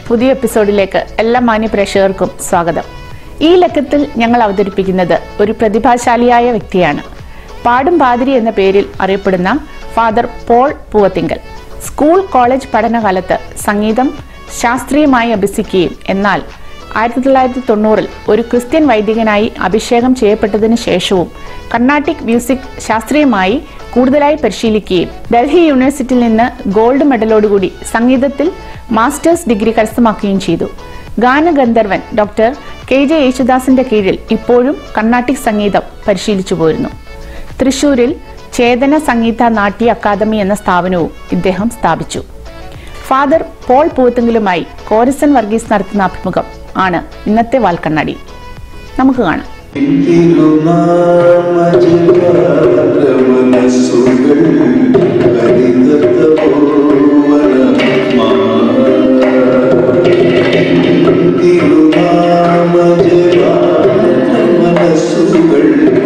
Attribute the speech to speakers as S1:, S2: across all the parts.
S1: പുതിയ എപ്പിസോഡിലേക്ക് എല്ലാ മാന്യ പ്രേക്ഷകർക്കും സ്വാഗതം ഈ ലക്കത്തിൽ ഞങ്ങൾ അവതരിപ്പിക്കുന്നത് ഒരു പ്രതിഭാശാലിയായ വ്യക്തിയാണ് പാടും പാതിരി എന്ന പേരിൽ അറിയപ്പെടുന്ന father Paul Poovathingal school college പഠനകാലത്ത് സംഗീതം ശാസ്ത്രീയമായി അഭ്യസിക്കുകയും എന്നാൽ ആയിരത്തി തൊള്ളായിരത്തി തൊണ്ണൂറിൽ ഒരു ക്രിസ്ത്യൻ വൈദികനായി അഭിഷേകം ചെയ്യപ്പെട്ടതിനു ശേഷവും കർണാട്ടിക് മ്യൂസിക് ശാസ്ത്രീയമായി കൂടുതലായി പരിശീലിക്കുകയും ഡൽഹി യൂണിവേഴ്സിറ്റിയിൽ നിന്ന് ഗോൾഡ് മെഡലോടുകൂടി സംഗീതത്തിൽ മാസ്റ്റേഴ്സ് ഡിഗ്രി കരസ്ഥമാക്കുകയും ചെയ്തു ഗാനഗന്ധർവൻ ഡോക്ടർ കെ ജെ യേശുദാസിന്റെ കീഴിൽ ഇപ്പോഴും കർണാട്ടിക് സംഗീതം പരിശീലിച്ചു പോരുന്നു തൃശൂരിൽ ചേതന സംഗീത നാട്യ അക്കാദമി എന്ന സ്ഥാപനവും ഇദ്ദേഹം സ്ഥാപിച്ചു ഫാദർ പോൾ പൂത്തുങ്കലുമായി കോരസൻ വർഗീസ് നടത്തുന്ന അഭിമുഖം ആണ് ഇന്നത്തെ വാൽക്കണ്ണാടി നമുക്ക് കാണാം
S2: മനസ്സുകൾ മനസ്സുകൾ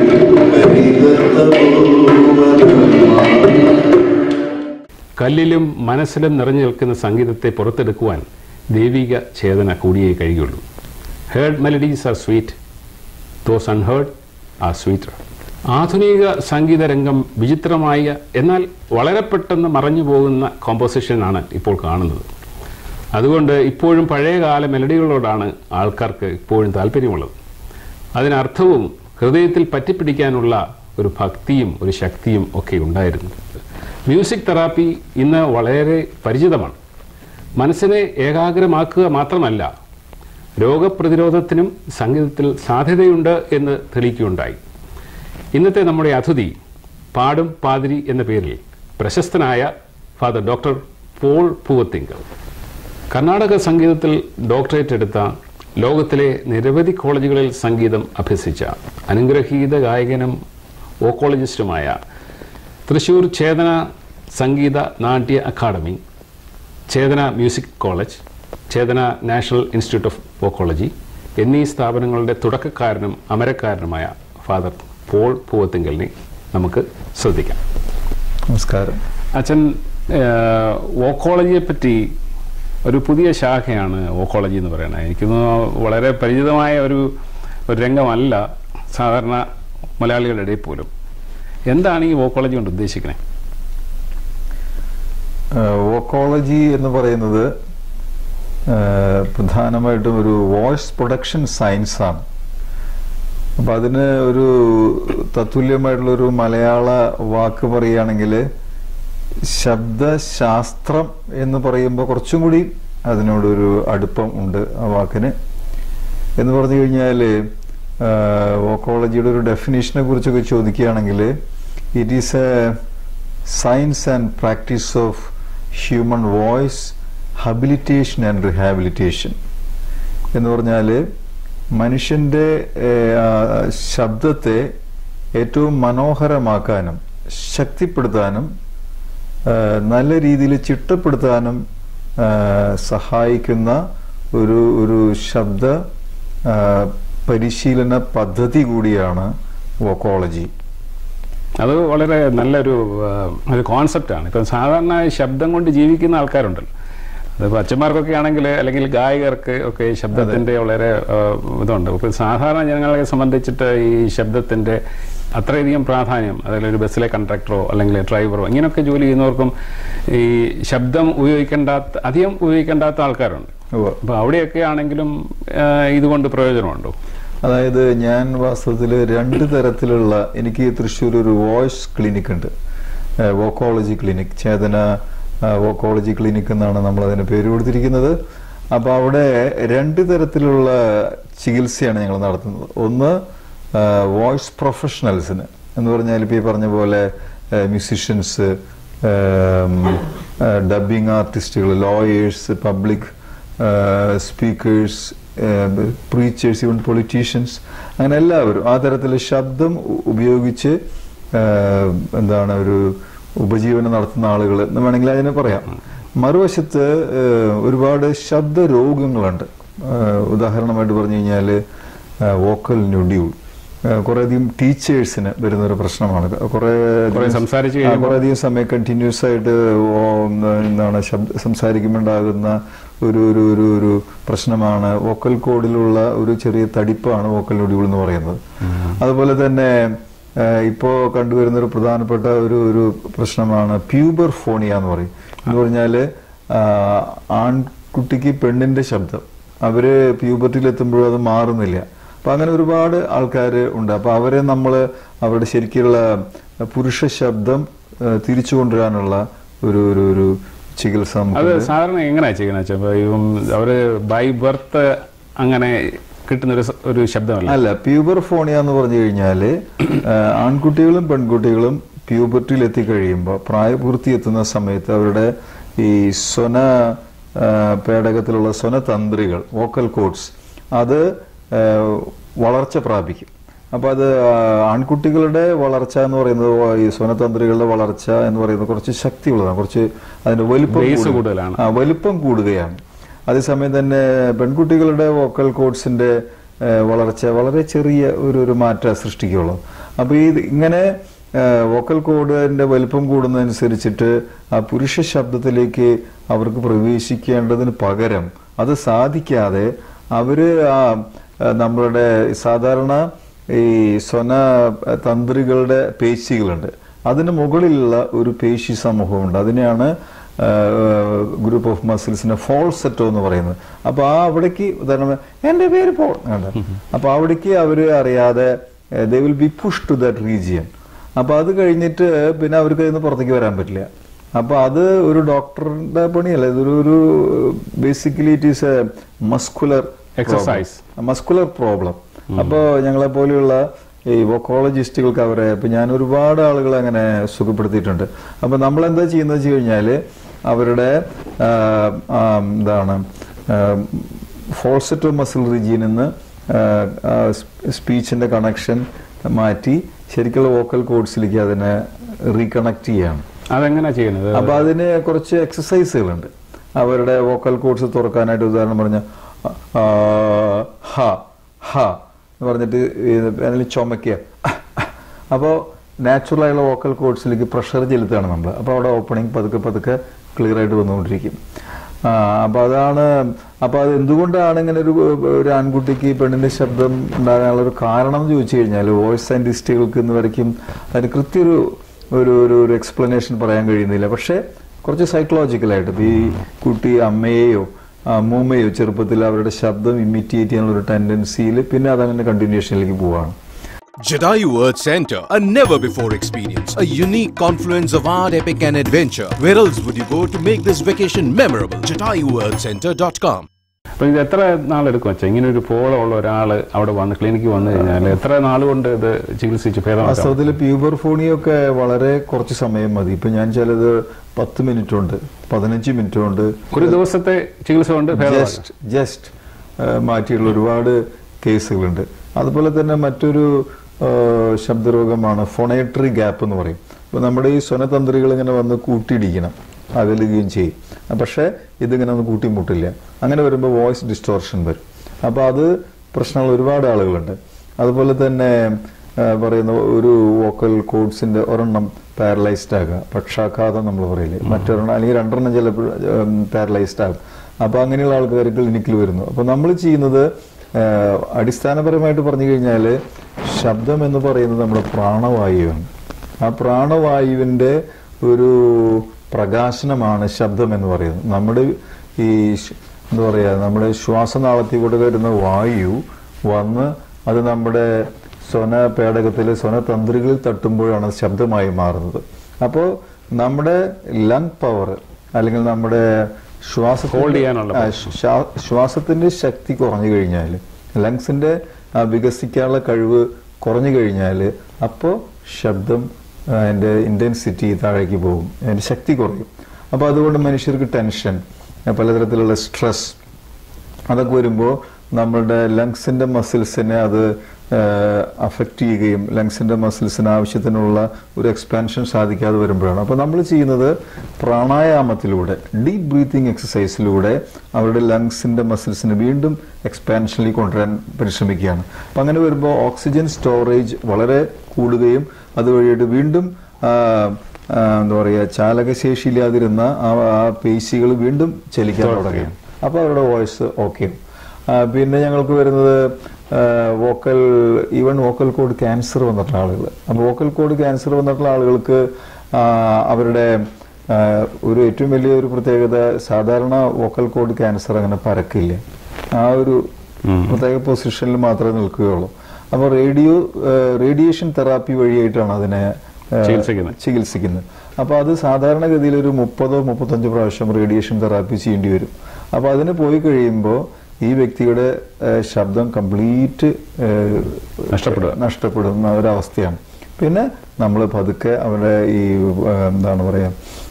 S3: കല്ലിലും മനസ്സിലും നിറഞ്ഞു നിൽക്കുന്ന സംഗീതത്തെ പുറത്തെടുക്കുവാൻ ദൈവിക ചേതന കൂടിയേ കഴിയുള്ളൂ heard melodies are sweet those unheard are sweeter ആധുനിക സംഗീത രംഗം വിചിത്രമായ എന്നാൽ വളരെ പെട്ടെന്ന് മറഞ്ഞു പോകുന്ന കോമ്പോസിഷനാണ് ഇപ്പോൾ കാണുന്നത് അതുകൊണ്ട് ഇപ്പോഴും പഴയകാല മെലഡികളോടാണ് ആൾക്കാർക്ക് ഇപ്പോഴും താല്പര്യമുള്ളത് അതിനർത്ഥവും ഹൃദയത്തിൽ പറ്റിപ്പിടിക്കാനുള്ള ഒരു ഭക്തിയും ഒരു ശക്തിയും ഒക്കെ ഉണ്ടായിരുന്നു മ്യൂസിക് തെറാപ്പി ഇന്ന് വളരെ പരിചിതമാണ് മനസ്സിനെ ഏകാഗ്രമാക്കുക മാത്രമല്ല രോഗപ്രതിരോധത്തിനും സംഗീതത്തിൽ സാധ്യതയുണ്ട് എന്ന് തെളിയിക്കുകയുണ്ടായി ഇന്നത്തെ നമ്മുടെ അതിഥി പാടും പാതിരി എന്ന പേരിൽ പ്രശസ്തനായ ഫാദർ ഡോക്ടർ പോൾ പൂവത്തിങ്കൽ കർണാടക സംഗീതത്തിൽ ഡോക്ടറേറ്റ് എടുത്ത ലോകത്തിലെ നിരവധി കോളേജുകളിൽ സംഗീതം അഭ്യസിച്ച അനുഗ്രഹീത ഗായകനും വോക്കോളജിസ്റ്റുമായ Thrissur Chetana Sangeetha Natya academy Chetana music college Chetana national institute of vocology എന്നീ സ്ഥാപനങ്ങളുടെ തുടക്കക്കാരനും അമരക്കാരനുമായ ഫാദർ പോൾ പൂവത്തിങ്കലിനെ നമുക്ക് ശ്രദ്ധിക്കാം
S4: നമസ്കാരം
S3: അച്ഛൻ ഏഹ്, വോക്കോളജിയെ പറ്റി ഒരു പുതിയ ശാഖയാണ് വോക്കോളജി എന്ന് പറയുന്നത് എനിക്ക് തോന്നുന്നു വളരെ പരിചിതമായ ഒരു ഒരു രംഗമല്ല സാധാരണ മലയാളികളുടെ ഇടയിൽ പോലും എന്താണ് ഈ വോക്കോളജി കൊണ്ട് ഉദ്ദേശിക്കുന്നത്
S4: വോക്കോളജി എന്ന് പറയുന്നത് ആ, പ്രധാനമായിട്ടും ഒരു വോയിസ് പ്രൊഡക്ഷൻ സയൻസ് ആണ് അപ്പൊ അതിന് ഒരു തത്തുല്യമായിട്ടുള്ള ഒരു മലയാള വാക്ക് പറയുകയാണെങ്കിൽ ശബ്ദശാസ്ത്രം എന്ന് പറയുമ്പോൾ കുറച്ചും കൂടി അതിനോടൊരു അടുപ്പം ഉണ്ട് ആ വാക്കിന് എന്ന് പറഞ്ഞു കഴിഞ്ഞാൽ വോക്കോളജിയുടെ ഒരു ഡെഫിനേഷനെ കുറിച്ചൊക്കെ ചോദിക്കുകയാണെങ്കിൽ it is a science and practice of human voice habilitation and rehabilitation എന്ന് പറഞ്ഞാൽ മനുഷ്യൻ്റെ ഏഹ്, ആ, ശബ്ദത്തെ ഏറ്റവും മനോഹരമാക്കാനും ശക്തിപ്പെടുത്താനും ആ, നല്ല രീതിയിൽ ചിട്ടപ്പെടുത്താനും ആ, സഹായിക്കുന്ന ഒരു ഒരു ശബ്ദ ആ, പരിശീലന പദ്ധതി കൂടിയാണ് വോക്കോളജി
S3: അത് വളരെ നല്ലൊരു ആ, ഒരു കോൺസെപ്റ്റാണ് ഇപ്പം സാധാരണ ശബ്ദം കൊണ്ട് ജീവിക്കുന്ന ആൾക്കാരുണ്ടല്ലോ അതിപ്പോൾ അച്ഛന്മാർക്കൊക്കെ ആണെങ്കിൽ അല്ലെങ്കിൽ ഗായകർക്ക് ഒക്കെ ഈ ശബ്ദത്തിൻ്റെ വളരെ ആ, ഇതുണ്ട് ഇപ്പം സാധാരണ ജനങ്ങളെ സംബന്ധിച്ചിട്ട് ഈ ശബ്ദത്തിൻ്റെ അത്രയധികം പ്രാധാന്യം അതായത് ഒരു ബസ്സിലെ കണ്ടക്ടറോ അല്ലെങ്കിൽ ഡ്രൈവറോ ഇങ്ങനെയൊക്കെ ജോലി ചെയ്യുന്നവർക്കും ഈ ശബ്ദം ഉപയോഗിക്കേണ്ടാത്ത അധികം ഉപയോഗിക്കേണ്ടാത്ത ആൾക്കാരുണ്ട്
S4: ഉവ്വ്.
S3: അപ്പോൾ അവിടെയൊക്കെ ആണെങ്കിലും ആ, ഇതുകൊണ്ട് പ്രയോജനമുണ്ടോ
S4: അതായത് ഞാൻ വാസ്തവത്തിൽ രണ്ട് തരത്തിലുള്ള എനിക്ക് തൃശ്ശൂർ ഒരു വോയിസ് ക്ലിനിക് ഉണ്ട് വോക്കോളജി ക്ലിനിക് ചേതന വോക്കോളജി ക്ലിനിക് എന്നാണ് നമ്മൾ അതിന് പേര് കൊടുത്തിരിക്കുന്നത് അപ്പോൾ അവിടെ രണ്ട് തരത്തിലുള്ള ചികിത്സയാണ് ഞങ്ങൾ നടത്തുന്നത് ഒന്ന് വോയിസ് പ്രൊഫഷണൽസിന് എന്ന് പറഞ്ഞാൽ ഇപ്പോൾ ഈ പറഞ്ഞ പോലെ മ്യൂസിഷ്യൻസ് ഡബിങ് ആർട്ടിസ്റ്റുകൾ lawyers public speakers preachers even politicians അങ്ങനെ എല്ലാവരും ആ തരത്തിൽ ശബ്ദം ഉ- ഉപയോഗിച്ച് ആഹ്, എന്താണ് ഒരു ഉപജീവനം നടത്തുന്ന ആളുകൾ എന്ന് വേണമെങ്കിൽ അതിനെ പറയാം മറുവശത്ത് ആഹ്, ഒരുപാട് ശബ്ദ രോഗങ്ങളുണ്ട് ആഹ്, ഉദാഹരണമായിട്ട് പറഞ്ഞു കഴിഞ്ഞാൽ വോക്കൽ ന്യൂഡ്യൂൾ കുറേയധികം ടീച്ചേഴ്സിന് വരുന്ന ഒരു പ്രശ്നമാണ് കുറേ
S3: കുറേ സംസാരിച്ച്
S4: ആ,
S3: കഴിയുമ്പോൾ-
S4: കുറേയധികം സമയം കണ്ടിന്യൂസ് ആയിട്ട് ഓ, എന്താണ് ശബ്ദ സംസാരിക്കുമ്പോണ്ടാകുന്ന ഒരു ഒരു ഒരു ഒരു പ്രശ്നമാണ് വോക്കൽ കോഡിലുള്ള ഒരു ചെറിയ തടിപ്പാണ് വോക്കൽ നൊടികൾ എന്ന് പറയുന്നത് അതുപോലെ തന്നെ ഏഹ്, ഇപ്പോ കണ്ടുവരുന്ന ഒരു പ്രധാനപ്പെട്ട ഒരു ഒരു പ്രശ്നമാണ് പ്യൂബർ ഫോണിയ എന്ന് പറയും എന്ന് പറഞ്ഞാല് ആ, ആൺകുട്ടിക്ക് പെണ്ണിന്റെ ശബ്ദം അവര് പ്യൂബർട്ടിയിൽ എത്തുമ്പോഴും അത് മാറുന്നില്ല അപ്പൊ അങ്ങനെ ഒരുപാട് ആൾക്കാർ ഉണ്ട് അപ്പൊ അവരെ നമ്മൾ അവരുടെ ശരിക്കുള്ള പുരുഷ ശബ്ദം ഏഹ്, തിരിച്ചു കൊണ്ടുവരാനുള്ള ഒരു ഒരു ഒരു ചികിത്സ
S3: അത്
S4: നമുക്കുണ്ട്.
S3: സാധാരണ എങ്ങനെയാ ചെയ്യുന്നത് വെച്ചാൽ ഇപ്പൊ ഇപ്പം അവര് ബൈ ബർത്ത് അങ്ങനെ കിട്ടുന്ന ഒരു സ- ഒരു ശബ്ദമല്ല
S4: അല്ല പ്യൂബർ ഫോണിയ എന്ന് പറഞ്ഞു കഴിഞ്ഞാല് ആ, ആൺകുട്ടികളും പെൺകുട്ടികളും പ്യൂബർട്ടിയിൽ എത്തിക്കഴിയുമ്പോൾ പ്രായപൂർത്തി എത്തുന്ന സമയത്ത് അവരുടെ ഈ സ്വന ആ, പേടകത്തിലുള്ള സ്വനതന്ത്രികൾ വോക്കൽ കോഡ്സ് അത് ആ, വളർച്ച പ്രാപിക്കും അപ്പൊ അത് ആ, ആൺകുട്ടികളുടെ വളർച്ച എന്ന് പറയുന്നത് വ- ഈ സ്വനതന്ത്രികളുടെ വളർച്ച എന്ന് പറയുന്നത് കുറച്ച് ശക്തിയുള്ളതാണ് കുറച്ച് അതിന്റെ വലിപ്പം
S3: Base
S4: കൂടും.
S3: കൂടുതലാണ്.
S4: ആ, വലിപ്പം കൂടുകയാണ് അതേസമയം തന്നെ പെൺകുട്ടികളുടെ വോക്കൽ കോഡ്സിന്റെ ഏഹ്, വളർച്ച വളരെ ചെറിയ ഒരു ഒരു മാറ്റം സൃഷ്ടിക്കുള്ളൂ അപ്പൊ ഈ ഇങ്ങനെ വോക്കൽ കോഡിന്റെ വലിപ്പം കൂടുന്നതനുസരിച്ചിട്ട് ആ പുരുഷ ശബ്ദത്തിലേക്ക് അവർക്ക് പ്രവേശിക്കേണ്ടതിന് പകരം അത് സാധിക്കാതെ അവര് ആ ആ, നമ്മളുടെ സാധാരണ ഈ സ്വന തന്ത്രികളുടെ പേശികളുണ്ട് അതിന് മുകളിലുള്ള ഒരു പേശി സമൂഹമുണ്ട് അതിനെയാണ് ഗ്രൂപ്പ് ഓഫ് മസിൽസിന്റെ ഫോൾ സെറ്റോ എന്ന് പറയുന്നത് അപ്പൊ ആ അവിടേക്ക് ഉദാഹരണം എന്റെ പേര് പോൾ ആണ്. അപ്പൊ അവിടേക്ക് അവര് അറിയാതെ they will be push to that region അപ്പൊ അത് കഴിഞ്ഞിട്ട് പിന്നെ അവർക്ക് അതിന് പുറത്തേക്ക് വരാൻ പറ്റില്ല അപ്പൊ അത് ഒരു ഡോക്ടറുടെ പണിയല്ല ഇതൊരു ഒരു basically it is a muscular
S3: Exercise.
S4: Muscular problem അപ്പോ ഞങ്ങളെ പോലെയുള്ള ഈ വൊക്കോളജിസ്റ്റുകൾക്ക് അവരെ ഇപ്പൊ ഞാൻ ഒരുപാട് ആളുകളെ അങ്ങനെ സുഖപ്പെടുത്തിയിട്ടുണ്ട് അപ്പൊ നമ്മൾ എന്താ ചെയ്യുന്നത് വെച്ച് കഴിഞ്ഞാല് അവരുടെ ആ, ആ, എന്താണ് ഫോൾസെറ്റോ മസിൽ റീജിയനിൽ നിന്ന് സ്പീച്ചിന്റെ കണക്ഷൻ മാറ്റി ശരിക്കുള്ള വോക്കൽ കോഡ്സിലേക്ക് അതിനെ റീകണക്ട് ചെയ്യാണ്
S3: അതെങ്ങനെയാ ചെയ്യുന്നത്
S4: അപ്പൊ അതിന് കുറച്ച് എക്സസൈസുകളുണ്ട് അവരുടെ വോക്കൽ കോഡ്സ് തുറക്കാനായിട്ട് ഉദാഹരണം പറഞ്ഞ ഹ ഹ എന്ന് പറഞ്ഞിട്ട് അതിൽ ചുമക്കുക അപ്പോൾ നാച്ചുറൽ ആയുള്ള വോക്കൽ കോഡ്സിലേക്ക് പ്രഷർ ചെലുത്തുകയാണ് നമ്മൾ അപ്പോൾ അവിടെ ഓപ്പണിംഗ് പതുക്കെ പതുക്കെ ക്ലിയർ ആയിട്ട് വന്നുകൊണ്ടിരിക്കും ആ, അപ്പൊ അതാണ് അപ്പൊ അത് എന്തുകൊണ്ടാണ് ഇങ്ങനെ ഒരു ഒരു ആൺകുട്ടിക്ക് പെണ്ണിന്റെ ശബ്ദം ഉണ്ടാകാനുള്ള ഒരു കാരണം എന്ന് ചോദിച്ചു കഴിഞ്ഞാൽ വോയിസ് സയന്റിസ്റ്റുകൾക്ക് ഇന്ന് വരയ്ക്കും അതിന് കൃത്യൊരു ഒരു ഒരു ഒരു എക്സ്പ്ലനേഷൻ പറയാൻ കഴിയുന്നില്ല പക്ഷേ കുറച്ച് സൈക്കോളജിക്കലായിട്ട് ഇപ്പൊ ഈ കുട്ടി അമ്മയെയോ അമ്മൂമ്മയോ ചെറുപ്പത്തിൽ അവരുടെ ശബ്ദം ഇമിറ്റേറ്റ് ചെയ്യാനുള്ള ഒരു ടെൻഡൻസിയിൽ പിന്നെ അതങ്ങനെ കണ്ടിന്യൂഷനിലേക്ക് പോവാണ്
S5: Jadayu Earth Center, a never before experience, a unique confluence of art, epic, and adventure. Where else would you go to make this vacation memorable? JadayuEarthCenter.com.
S3: അപ്പൊ ഇത് എത്ര നാളെടുക്കും വെച്ചാൽ ഇങ്ങനെ ഒരു ഫോളോ ഉള്ള ഒരാൾ അവിടെ വന്ന് ക്ലിനിക്കിൽ വന്നു കഴിഞ്ഞാൽ എത്ര നാൾ കൊണ്ട് ഇത് ചികിത്സിച്ച് ഭേദമാക്കാം
S4: വാസ്തവത്തിൽ പ്യൂബർ ഫോണിയൊക്കെ വളരെ കുറച്ച് സമയം മതി ഇപ്പൊ ഞാൻ ചിലത് പത്ത് മിനിറ്റ് ഉണ്ട് പതിനഞ്ച് മിനിറ്റ് കൊണ്ട്
S3: ഒരു ദിവസത്തെ ചികിത്സ കൊണ്ട് ഭേദമാക്കാം
S4: ജസ്റ്റ് ജസ്റ്റ് മാറ്റിയിട്ടുള്ള ഒരുപാട് കേസുകളുണ്ട് അതുപോലെ തന്നെ മറ്റൊരു ആ, ശബ്ദരോഗമാണ് ഫൊണേറ്ററി ഗ്യാപ്പ് എന്ന് പറയും ഇപ്പൊ നമ്മുടെ ഈ സ്വനതന്ത്രികൾ ഇങ്ങനെ വന്ന് കൂട്ടിയിടിക്കണം അകലുകയും ചെയ്യും ആ, പക്ഷേ ഇതിങ്ങനെ ഒന്ന് കൂട്ടിമുട്ടില്ല അങ്ങനെ വരുമ്പോൾ വോയിസ് ഡിസ്റ്റോർഷൻ വരും അപ്പൊ അത് പ്രശ്നങ്ങൾ ഒരുപാട് ആളുകളുണ്ട് അതുപോലെ തന്നെ ആ, പറയുന്ന ഒരു വോക്കൽ കോഡ്സിന്റെ ഒരെണ്ണം പാരലൈസ്ഡ് ആകുക പക്ഷാഘാതം നമ്മൾ പറയില്ലേ മറ്റൊരെണ്ണം അല്ലെങ്കിൽ രണ്ടെണ്ണം ചിലപ്പോൾ പാരലൈസ്ഡ് ആകും അപ്പൊ അങ്ങനെയുള്ള ആൾക്കാർ ക്ലിനിക്കിൽ വരുന്നു അപ്പൊ നമ്മൾ ചെയ്യുന്നത് ആ, അടിസ്ഥാനപരമായിട്ട് പറഞ്ഞു കഴിഞ്ഞാൽ ശബ്ദം എന്ന് പറയുന്നത് നമ്മുടെ പ്രാണവായുവാണ് ആ പ്രാണവായുവിന്റെ ഒരു പ്രകാശനമാണ് ശബ്ദം എന്ന് പറയുന്നത് നമ്മുടെ ഈ ശ്- എന്താ പറയാ നമ്മുടെ ശ്വാസനാളത്തിൽ കൂടെ വരുന്ന വായു വന്ന് അത് നമ്മുടെ സ്വന പേടകത്തിൽ സ്വനതന്ത്രികളിൽ തട്ടുമ്പോഴാണ് അത് ശബ്ദമായി മാറുന്നത് അപ്പോൾ നമ്മുടെ ലങ് പവർ അല്ലെങ്കിൽ നമ്മുടെ ശ്വാസ
S3: Hold ചെയ്യാനുള്ള
S4: ആ, ശ്വാ- ശ്വാസത്തിന്റെ ശക്തി കുറഞ്ഞു കഴിഞ്ഞാൽ ലങ്സിന്റെ ആ, വികസിക്കാനുള്ള കഴിവ് കുറഞ്ഞു കഴിഞ്ഞാൽ അപ്പോൾ ശബ്ദം ആ, അതിന്റെ ഇന്റൻസിറ്റി താഴേക്ക് പോകും അതിന്റെ ശക്തി കുറയും അപ്പോൾ അതുകൊണ്ട് മനുഷ്യർക്ക് ടെൻഷൻ ആ, പലതരത്തിലുള്ള സ്ട്രെസ് അതൊക്കെ വരുമ്പോൾ നമ്മളുടെ ലങ്സിന്റെ മസിൽസിനെ അത് അഫക്റ്റ് ചെയ്യുകയും ലങ്സിന്റെ മസിൽസിന് ആവശ്യത്തിനുള്ള ഒരു എക്സ്പാൻഷൻ സാധിക്കാതെ വരുമ്പോഴാണ് അപ്പോൾ നമ്മൾ ചെയ്യുന്നത് പ്രാണായാമത്തിലൂടെ ഡീപ് ബ്രീത്തിങ് എക്സസൈസിലൂടെ അവരുടെ ലങ്സിന്റെ മസിൽസിന് വീണ്ടും എക്സ്പാൻഷനിലേക്ക് കൊണ്ടുവരാൻ പരിശ്രമിക്കുകയാണ് അപ്പം അങ്ങനെ വരുമ്പോൾ ഓക്സിജൻ സ്റ്റോറേജ് വളരെ കൂടുകയും അതുവഴിയായിട്ട് വീണ്ടും ആ, ആ, എന്താ പറയുക ചാലകശേഷിയില്ലാതിരുന്ന ആ ആ പേശികൾ വീണ്ടും ചലിക്കാൻ തുടങ്ങുകയും അപ്പോൾ അവരുടെ വോയിസ് ഓക്കെ പിന്നെ ഞങ്ങൾക്ക് വരുന്നത് vocal even vocal cord cancer വന്നിട്ടുള്ള ആളുകൾ അപ്പോൾ വോക്കൽ കോഡ് ക്യാൻസർ വന്നിട്ടുള്ള ആളുകൾക്ക് ആ, അവരുടെ ആ, ഒരു ഏറ്റവും വലിയ ഒരു പ്രത്യേകത സാധാരണ വോക്കൽ കോഡ് ക്യാൻസർ അങ്ങനെ പരക്കില്ല ആ ഒരു പ്രത്യേക പൊസിഷനിൽ മാത്രമേ നിൽക്കുകയുള്ളൂ അപ്പോൾ റേഡിയോ റേഡിയേഷൻ തെറാപ്പി വഴിയായിട്ടാണ് അതിനെ ആ,
S3: ചികിത്സിക്കുന്നത്.
S4: ചികിത്സിക്കുന്നത് അപ്പോൾ അത് സാധാരണഗതിയിൽ ഒരു മുപ്പതോ മുപ്പത്തഞ്ചോ പ്രാവശ്യം റേഡിയേഷൻ തെറാപ്പി ചെയ്യേണ്ടി വരും അപ്പോൾ അതിന് പോയി കഴിയുമ്പോൾ ഈ വ്യക്തിയുടെ ആ, ശബ്ദം കംപ്ലീറ്റ്
S3: നഷ്ടപ്പെടുക.
S4: നഷ്ടപ്പെടുന്ന ഒരവസ്ഥയാണ് പിന്നെ നമ്മൾ പതുക്കെ അവരുടെ ഈ ആ, എന്താണ് പറയാ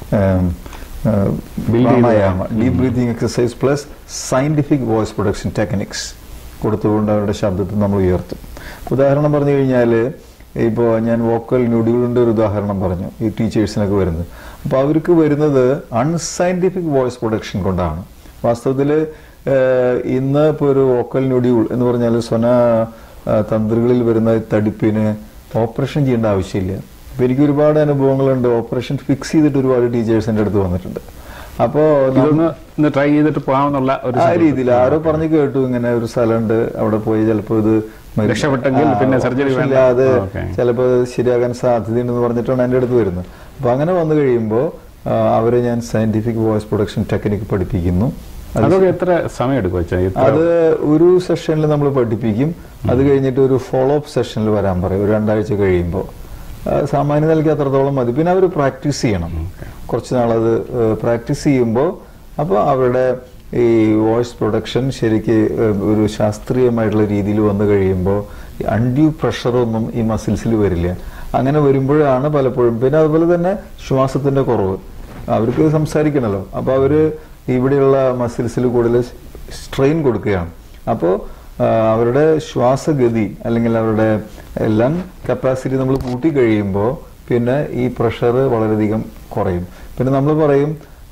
S3: Build ചെയ്ത്
S4: pranayama deep breathing exercise plus scientific voice production techniques കൊടുത്തുകൊണ്ട് അവരുടെ ശബ്ദത്തെ നമ്മൾ ഉയർത്തും ഉദാഹരണം പറഞ്ഞു കഴിഞ്ഞാൽ ഇപ്പോൾ ഞാൻ വോക്കൽ ന്യൂഡികളുടെ ഒരു ഉദാഹരണം പറഞ്ഞു ഈ ടീച്ചേഴ്സിനൊക്കെ വരുന്നത് അപ്പോൾ അവർക്ക് വരുന്നത് അൺസയന്റിഫിക് വോയിസ് പ്രൊഡക്ഷൻ കൊണ്ടാണ് വാസ്തവത്തിൽ ഇന്ന് ഇപ്പോൾ ഒരു വോക്കൽ ന്യൂഡ്യൂൾ എന്ന് പറഞ്ഞാൽ സ്വന ആ, തന്ത്രികളിൽ വരുന്ന തടിപ്പിന് ഓപ്പറേഷൻ ചെയ്യേണ്ട ആവശ്യമില്ല അപ്പോൾ എനിക്ക് ഒരുപാട് അനുഭവങ്ങളുണ്ട് ഓപ്പറേഷൻ ഫിക്സ് ചെയ്തിട്ട് ഒരുപാട് ടീച്ചേഴ്സ് എൻ്റെ അടുത്ത് വന്നിട്ടുണ്ട് അപ്പോൾ
S3: ഇതൊന്ന് ഒന്ന് ട്രൈ ചെയ്തിട്ട് പോകാമെന്നുള്ള ഒരു
S4: ആ
S3: സന്തോഷം.
S4: രീതിയിൽ ആരോ പറഞ്ഞു കേട്ടു ഇങ്ങനെ ഒരു സ്ഥലമുണ്ട് അവിടെ പോയി ചിലപ്പോ ഇത് മരി-
S3: രക്ഷപ്പെട്ടെങ്കിൽ
S4: ആ,
S3: പിന്നെ surgery
S4: operation
S3: വേണ്ട.
S4: ഇല്ലാതെ
S3: ഓക്കേ.
S4: ചിലപ്പോൾ ശരിയാകാൻ സാധ്യതയുണ്ടെന്ന് പറഞ്ഞിട്ടാണ് എൻ്റെ അടുത്ത് വരുന്നത് അപ്പൊ അങ്ങനെ വന്നു കഴിയുമ്പോൾ അവരെ ഞാൻ സയന്റിഫിക് വോയിസ് പ്രൊഡക്ഷൻ ടെക്നിക്ക് പഠിപ്പിക്കുന്നു അത്
S3: അതൊക്കെ എത്ര സമയം എടുക്കും വെച്ചാൽ
S4: അത് ഒരു സെഷനിൽ നമ്മൾ പഠിപ്പിക്കും അത് കഴിഞ്ഞിട്ട് ഒരു ഫോളോ അപ്പ് സെഷനിൽ വരാൻ പറയും ഒരു രണ്ടാഴ്ച കഴിയുമ്പോൾ സാമാന്യ നിലയ്ക്ക് അത്രത്തോളം മതി പിന്നെ അവർ പ്രാക്ടീസ് ചെയ്യണം കുറച്ച് നാളത് പ്രാക്ടീസ് ചെയ്യുമ്പോൾ അപ്പോൾ അവരുടെ ഈ വോയിസ് പ്രൊഡക്ഷൻ ശരിക്ക് ഏഹ്, ഒരു ശാസ്ത്രീയമായിട്ടുള്ള രീതിയിൽ വന്നു കഴിയുമ്പോൾ അൺഡ്യൂ പ്രഷറൊന്നും ഈ മസിൽസിൽ വരില്ല അങ്ങനെ വരുമ്പോഴാണ് പലപ്പോഴും പിന്നെ അതുപോലെ തന്നെ ശ്വാസത്തിന്റെ കുറവ് അവർക്ക് സംസാരിക്കണമല്ലോ അപ്പോൾ അവര് ഇവിടെയുള്ള മസിൽസിൽ കൂടുതൽ സ്ട്രെയിൻ കൊടുക്കുകയാണ് അപ്പോൾ അവരുടെ ശ്വാസഗതി അല്ലെങ്കിൽ അവരുടെ ലങ് കപ്പാസിറ്റി നമ്മൾ കൂട്ടി കഴിയുമ്പോൾ പിന്നെ ഈ പ്രഷർ വളരെയധികം കുറയും പിന്നെ നമ്മൾ പറയും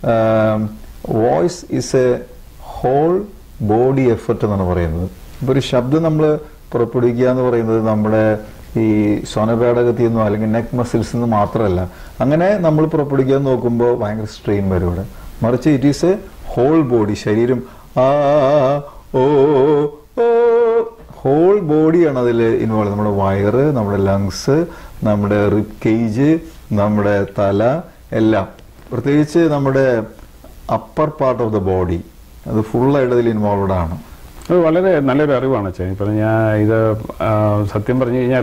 S4: voice is a whole body effort എന്നാണ് പറയുന്നത് ഇപ്പോൾ ഒരു ശബ്ദം നമ്മൾ പുറപ്പെടുവിക്കുക എന്ന് പറയുന്നത് നമ്മുടെ ഈ സ്വനപേടകത്തിൽ നിന്നോ അല്ലെങ്കിൽ നെക്ക് മസിൽസ് നിന്ന് മാത്രമല്ല അങ്ങനെ നമ്മൾ പുറപ്പെടുവിക്കാൻ നോക്കുമ്പോൾ ഭയങ്കര സ്ട്രെയിൻ വരും ഇവിടെ മറിച്ച് it is a whole body ശരീരം ആ ഓ ഓ ഹോൾ ബോഡിയാണ് അതിൽ ഇൻവോൾവ് നമ്മുടെ വയറ് നമ്മുടെ ലങ്സ് നമ്മുടെ റിബ് കേജ് നമ്മുടെ തല എല്ലാം പ്രത്യേകിച്ച് നമ്മുടെ upper part of the body അത് ഫുള്ളായിട്ട് അതിൽ ഇൻവോൾവഡ് ആണ്
S3: അത് വളരെ നല്ലൊരു അറിവാണ് അച്ഛൻ ഇപ്പം ഞാൻ ഇത് ആ, സത്യം പറഞ്ഞു കഴിഞ്ഞാൽ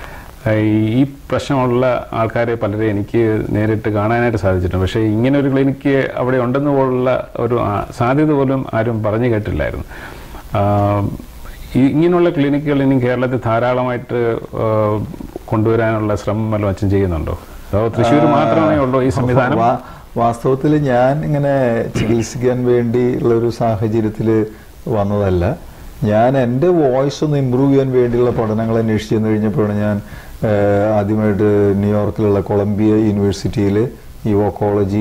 S3: ഈ പ്രശ്നമുള്ള ആൾക്കാരെ പലരെ എനിക്ക് നേരിട്ട് കാണാനായിട്ട് സാധിച്ചിട്ടുണ്ട് പക്ഷേ ഇങ്ങനെ ഒരു ക്ലിനിക്ക് അവിടെ ഉണ്ടെന്ന് പോലുള്ള ഒരു ആ, സാധ്യത പോലും ആരും പറഞ്ഞു കേട്ടില്ലായിരുന്നു ആ, ഈ- ഇങ്ങനെയുള്ള ക്ലിനിക്കുകൾ ഇനി കേരളത്തിൽ ധാരാളമായിട്ട് ആ, കൊണ്ടുവരാനുള്ള ശ്രമം വല്ലതും അച്ഛൻ ചെയ്യുന്നുണ്ടോ അതോ തൃശ്ശൂർ മാത്രമേ ഉള്ളൂ ഈ സംവിധാനം
S4: വാ- വാസ്തവത്തിൽ ഞാൻ ഇങ്ങനെ ചികിത്സിക്കാൻ വേണ്ടിയുള്ള ഒരു സാഹചര്യത്തിൽ വന്നതല്ല ഞാൻ എൻ്റെ വോയിസ് ഒന്ന് ഇമ്പ്രൂവ് ചെയ്യാൻ വേണ്ടിയുള്ള പഠനങ്ങൾ അന്വേഷിച്ച് ചെന്ന് കഴിഞ്ഞപ്പോഴാണ് ഞാൻ ഏഹ്, ആദ്യമായിട്ട് ന്യൂയോർക്കിലുള്ള കൊളംബിയ യൂണിവേഴ്സിറ്റിയിൽ ഈ വോക്കോളജി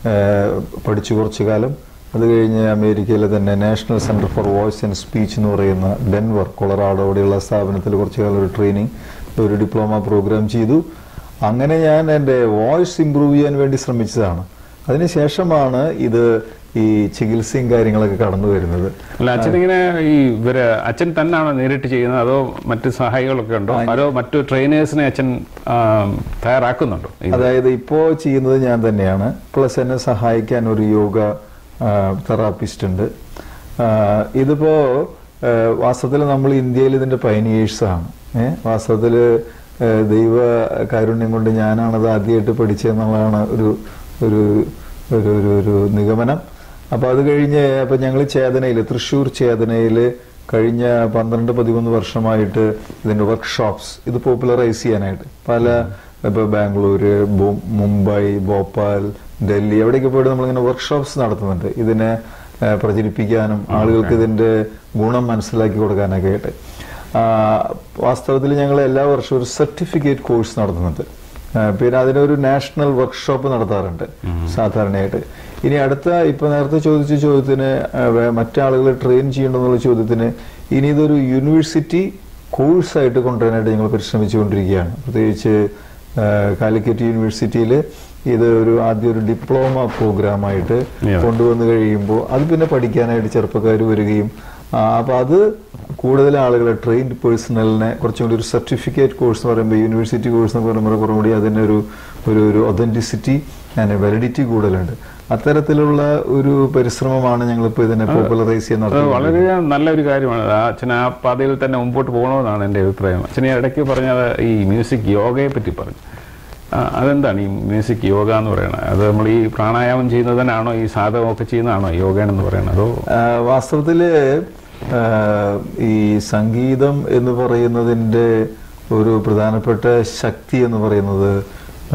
S4: പഠിച്ചു കുറച്ചു കാലം അത് കഴിഞ്ഞ് അമേരിക്കയിലെ തന്നെ national centre for voice and speech എന്ന് പറയുന്ന ഡെൻവർ കൊളറാഡോ അവിടെയുള്ള സ്ഥാപനത്തിൽ കുറച്ചു കാലം ഒരു ട്രെയിനിങ് ഒരു ഡിപ്ലോമ പ്രോഗ്രാം ചെയ്തു അങ്ങനെ ഞാൻ എൻ്റെ വോയിസ് ഇമ്പ്രൂവ് ചെയ്യാൻ വേണ്ടി ശ്രമിച്ചതാണ് അതിനുശേഷമാണ് ഇത് ഈ ചികിത്സയും കാര്യങ്ങളൊക്കെ കടന്നു വരുന്നത്
S3: അല്ല അച്ഛൻ ഇങ്ങനെ ഈ ഇവര് അച്ഛൻ തന്നെയാണോ നേരിട്ട് ചെയ്യുന്നത് അതോ മറ്റ് സഹായികളൊക്കെ ഉണ്ടോ അതോ മറ്റു ട്രെയിനേഴ്സിനെ അച്ഛൻ ആ, തയ്യാറാക്കുന്നുണ്ടോ ഇത്?
S4: അതായത് ഇപ്പോൾ ചെയ്യുന്നത് ഞാൻ തന്നെയാണ് പ്ലസ് എന്നെ സഹായിക്കാൻ ഒരു യോഗ തെറാപ്പിസ്റ്റ് ഉണ്ട് ആ, ഇതിപ്പോ വാസ്തവത്തിൽ നമ്മൾ ഇന്ത്യയിൽ ഇതിന്റെ പൈനിയേഴ്സ് ആണ് ഏഹ് വാസ്തവത്തിൽ ദൈവ കാരുണ്യം കൊണ്ട് ഞാനാണത് ആദ്യമായിട്ട് പഠിച്ചതെന്നുള്ളതാണ് ഒരു ഒരു ഒരു ഒരു ഒരു നിഗമനം അപ്പൊ അത് കഴിഞ്ഞ് അപ്പൊ ഞങ്ങൾ ചേതനയിൽ തൃശ്ശൂർ ചേതനയിൽ കഴിഞ്ഞ പന്ത്രണ്ട് പതിമൂന്ന് വർഷമായിട്ട് ഇതിന്റെ വർക്ക്ഷോപ്സ് ഇത് പോപ്പുലറൈസ് ചെയ്യാനായിട്ട് പല ഇപ്പൊ ബാംഗ്ലൂര് ബോ- മുംബൈ ഭോപ്പാൽ ഡൽഹി എവിടെയൊക്കെ പോയിട്ട് നമ്മളിങ്ങനെ വർക്ക്ഷോപ്സ് നടത്തുന്നുണ്ട് ഇതിനെ ആ, പ്രചരിപ്പിക്കാനും ആളുകൾക്ക് ഇതിന്റെ ഗുണം മനസ്സിലാക്കി കൊടുക്കാനൊക്കെ ആയിട്ട് ആ, വാസ്തവത്തിൽ ഞങ്ങൾ എല്ലാ വർഷവും ഒരു സർട്ടിഫിക്കറ്റ് കോഴ്സ് നടത്തുന്നുണ്ട് ആ, പിന്നെ അതിനൊരു നാഷണൽ വർക്ക്ഷോപ്പ് നടത്താറുണ്ട് സാധാരണയായിട്ട് ഇനി അടുത്ത ഇപ്പൊ നേരത്തെ ചോദിച്ച ചോദ്യത്തിന് ആ, വേ- മറ്റാളുകളെ ട്രെയിൻ ചെയ്യണമെന്നുള്ള ചോദ്യത്തിന് ഇനി ഇതൊരു യൂണിവേഴ്സിറ്റി കോഴ്സായിട്ട് കൊണ്ടുവരാനായിട്ട് ഞങ്ങൾ പരിശ്രമിച്ചുകൊണ്ടിരിക്കുകയാണ് പ്രത്യേകിച്ച് കാലിക്കറ്റ് യൂണിവേഴ്സിറ്റിയിൽ ഇത് ഒരു ആദ്യം ഒരു ഡിപ്ലോമ പ്രോഗ്രാമായിട്ട്
S3: Yeah.
S4: കൊണ്ടുവന്ന് കഴിയുമ്പോൾ അത് പിന്നെ പഠിക്കാനായിട്ട് ചെറുപ്പക്കാർ വരികയും ആ, അപ്പൊ അത് കൂടുതൽ ആളുകളെ ട്രെയിൻഡ് പേഴ്സണലിനെ കുറച്ചും കൂടി ഒരു സർട്ടിഫിക്കറ്റ് കോഴ്സ് എന്ന് പറയുമ്പോൾ യൂണിവേഴ്സിറ്റി കോഴ്സ് എന്ന് പറയുമ്പോൾ കുറച്ചും കൂടി അതിനൊരു ഒരു ഒരു ഒതന്റിസിറ്റി ആൻഡ് വാലിഡിറ്റി കൂടുതലുണ്ട് അത്തരത്തിലുള്ള ഒരു പരിശ്രമമാണ് ഞങ്ങളിപ്പോൾ ഇതിനെ പോപ്പുലറൈസ് ചെയ്യാൻ
S3: അത്
S4: നടത്തുന്നത്
S3: വളരെ നല്ലൊരു കാര്യമാണ് ആ അച്ഛൻ ആ പാതയിൽ തന്നെ മുമ്പോട്ട് പോകണമെന്നാണ് എൻ്റെ അഭിപ്രായം അച്ഛൻ ഈ ഇടയ്ക്ക് പറഞ്ഞത് ഈ മ്യൂസിക് യോഗയെ പറ്റി പറഞ്ഞു ആ, അതെന്താണ് ഈ മ്യൂസിക് യോഗ എന്ന് പറയുന്നത് അത് നമ്മൾ ഈ പ്രാണായാമം ചെയ്യുന്നതിനാണോ ഈ സാധകമൊക്കെ ചെയ്യുന്നതാണോ യോഗയെന്ന് പറയുന്നത് അതോ
S4: ആ, വാസ്തവത്തില് ആ, ഈ സംഗീതം എന്ന് പറയുന്നതിന്റെ ഒരു പ്രധാനപ്പെട്ട ശക്തി എന്ന് പറയുന്നത് ആ,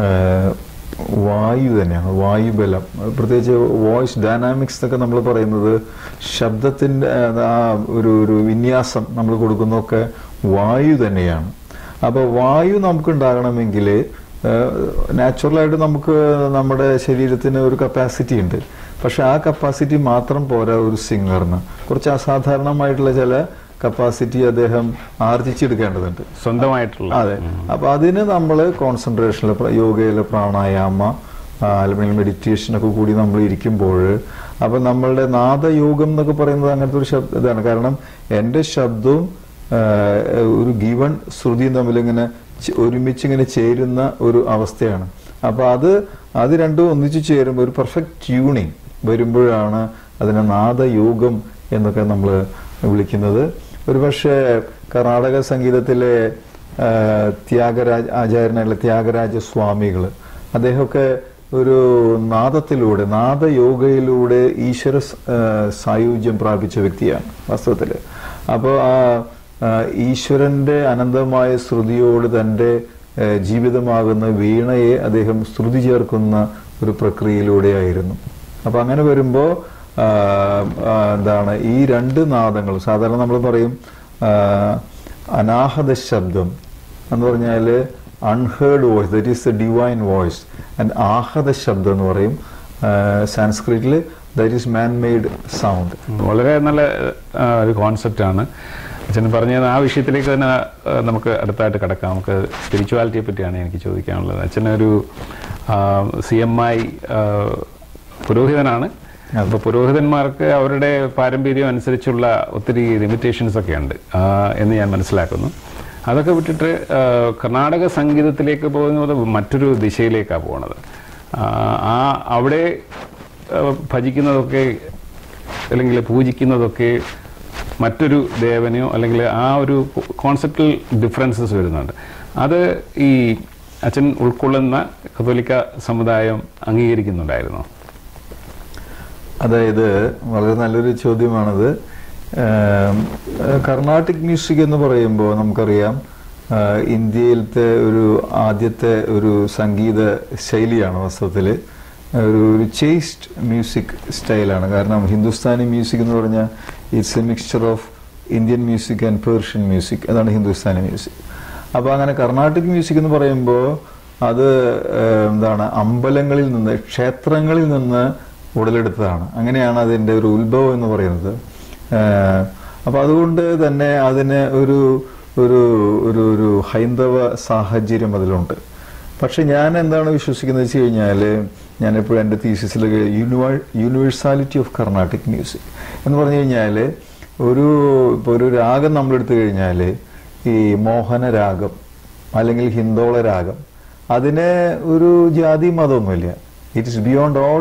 S4: വായു തന്നെയാണ് വായുബലം പ്രത്യേകിച്ച് വോയിസ് ഡൈനാമിക്സ് എന്നൊക്കെ നമ്മൾ പറയുന്നത് ശബ്ദത്തിന്റെ ആ, ആ ഒരു ഒരു വിന്യാസം നമ്മൾ കൊടുക്കുന്നതൊക്കെ വായു തന്നെയാണ് അപ്പോൾ വായു നമുക്ക് ഉണ്ടാകണമെങ്കിൽ നാച്ചുറലായിട്ട് നമുക്ക് നമ്മുടെ ശരീരത്തിന് ഒരു കപ്പാസിറ്റി ഉണ്ട് പക്ഷെ ആ കപ്പാസിറ്റി മാത്രം പോരാ ഒരു സിംഗറിന് കുറച്ച് അസാധാരണമായിട്ടുള്ള ചില കപ്പാസിറ്റി അദ്ദേഹം ആർജിച്ചെടുക്കേണ്ടതുണ്ട്
S3: സ്വന്തമായിട്ടുള്ള
S4: അതെ അപ്പൊ അതിന് നമ്മൾ കോൺസെൻട്രേഷനിൽ യോഗയിലെ പ്രാണായാമ ആ, അല്ലെങ്കിൽ മെഡിറ്റേഷൻ ഒക്കെ കൂടി നമ്മൾ ഇരിക്കുമ്പോൾ അപ്പൊ നമ്മളുടെ നാദയോഗം എന്നൊക്കെ പറയുന്നത് അങ്ങനത്തെ ഒരു ശബ്ദ ഇതാണ് കാരണം എൻ്റെ ശബ്ദവും ആ, ഒരു ഗിവൺ ശ്രുതിയും തമ്മിൽ ഇങ്ങനെ ചെ- ഒരുമിച്ച് ഇങ്ങനെ ചേരുന്ന ഒരു അവസ്ഥയാണ് അപ്പൊ അത് അത് രണ്ടും ഒന്നിച്ചു ചേരുമ്പോൾ ഒരു പെർഫെക്റ്റ് ട്യൂണിങ് വരുമ്പോഴാണ് അതിനെ നാദയോഗം എന്നൊക്കെ നമ്മൾ വിളിക്കുന്നത് ഒരുപക്ഷെ കർണാടക സംഗീതത്തിലെ ആ, ത്യാഗരാജ ആചാര്യനായിട്ടുള്ള ത്യാഗരാജ സ്വാമികൾ അദ്ദേഹമൊക്കെ ഒരു നാദത്തിലൂടെ നാദയോഗയിലൂടെ ഈശ്വര സ- ആ, സായുജ്യം പ്രാപിച്ച വ്യക്തിയാണ് വാസ്തവത്തിൽ അപ്പോൾ ആ ആ, ഈശ്വരന്റെ അനന്തമായ ശ്രുതിയോട് തൻ്റെ ആ, ജീവിതമാകുന്ന വീണയെ അദ്ദേഹം ശ്രുതി ചേർക്കുന്ന ഒരു പ്രക്രിയയിലൂടെയായിരുന്നു അപ്പൊ അങ്ങനെ വരുമ്പോ ആ, ആ, എന്താണ് ഈ രണ്ട് നാദങ്ങളും സാധാരണ നമ്മൾ പറയും ആ, അനാഹത ശബ്ദം എന്ന് പറഞ്ഞാൽ unheard voice that is the divine voice and ആഹത ശബ്ദം എന്ന് പറയും സാൻസ്ക്രിറ്റിൽ that is man made sound
S3: വളരെ നല്ല ആ, ഒരു കോൺസെപ്റ്റാണ് അച്ഛൻ പറഞ്ഞത് ആ വിഷയത്തിലേക്ക് തന്നെ ആ, നമുക്ക് അടുത്തായിട്ട് കിടക്കാം നമുക്ക് സ്പിരിച്വാലിറ്റിയെ പറ്റിയാണ് എനിക്ക് ചോദിക്കാനുള്ളത് അച്ഛനൊരു സി എം ഐ പുരോഹിതനാണ് അപ്പോൾ പുരോഹിതന്മാർക്ക് അവരുടെ പാരമ്പര്യം അനുസരിച്ചുള്ള ഒത്തിരി ലിമിറ്റേഷൻസ് ഒക്കെ ഉണ്ട് ആ, എന്ന് ഞാൻ മനസ്സിലാക്കുന്നു അതൊക്കെ വിട്ടിട്ട് ആ, കർണാടക സംഗീതത്തിലേക്ക് പോകുന്നത് മറ്റൊരു ദിശയിലേക്കാണ് പോകുന്നത് ആ, ആ അവിടെ ആ, ഭജിക്കുന്നതൊക്കെ അല്ലെങ്കിൽ പൂജിക്കുന്നതൊക്കെ മറ്റൊരു ദേവനെയോ അല്ലെങ്കിൽ ആ ഒരു കോൺസെപ്റ്റൽ ഡിഫറൻസസ് വരുന്നുണ്ട് അത് ഈ അച്ഛൻ ഉൾക്കൊള്ളുന്ന കത്തോലിക്ക സമുദായം അംഗീകരിക്കുന്നുണ്ടായിരുന്നോ
S4: അതായത് വളരെ നല്ലൊരു ചോദ്യമാണത് ഏം, ഏഹ് കർണാട്ടിക് മ്യൂസിക് എന്ന് പറയുമ്പോൾ നമുക്കറിയാം ആഹ് ഇന്ത്യയിലത്തെ ഒരു ആദ്യത്തെ ഒരു സംഗീത ശൈലിയാണ് വാസ്തവത്തിൽ ഒരു ഒരു ചേസ്റ്റ് മ്യൂസിക് സ്റ്റൈലാണ് കാരണം ഹിന്ദുസ്ഥാനി മ്യൂസിക് എന്ന് പറഞ്ഞാൽ it's a mixture of Indian music and Persian music അതാണ് ഹിന്ദുസ്ഥാനി മ്യൂസിക് അപ്പോൾ അങ്ങനെ കർണാട്ടിക് മ്യൂസിക് എന്ന് പറയുമ്പോൾ അത് ഏഹ്, എന്താണ് അമ്പലങ്ങളിൽ നിന്ന് ക്ഷേത്രങ്ങളിൽ നിന്ന് ഉടലെടുത്തതാണ് അങ്ങനെയാണ് അതിൻ്റെ ഒരു ഉത്ഭവം എന്ന് പറയുന്നത് ഏഹ്, അപ്പോൾ അതുകൊണ്ട് തന്നെ അതിന് ഒരു ഒരു ഒരു ഒരു ഹൈന്ദവ സാഹചര്യം അതിലുണ്ട് പക്ഷെ ഞാൻ എന്താണ് വിശ്വസിക്കുന്നത് വെച്ച് കഴിഞ്ഞാൽ ഞാനെപ്പോഴും എൻ്റെ തീസിസിൽ യൂണിവേഴ്സാലിറ്റി ഓഫ് കർണാട്ടിക് മ്യൂസിക് എന്ന് പറഞ്ഞു കഴിഞ്ഞാൽ ഒരു ഇപ്പോൾ ഒരു രാഗം നമ്മളെടുത്തു കഴിഞ്ഞാൽ ഈ മോഹന രാഗം അല്ലെങ്കിൽ ഹിന്ദോള രാഗം അതിന് ഒരു ജാതി മതമൊന്നുമില്ല it is beyond all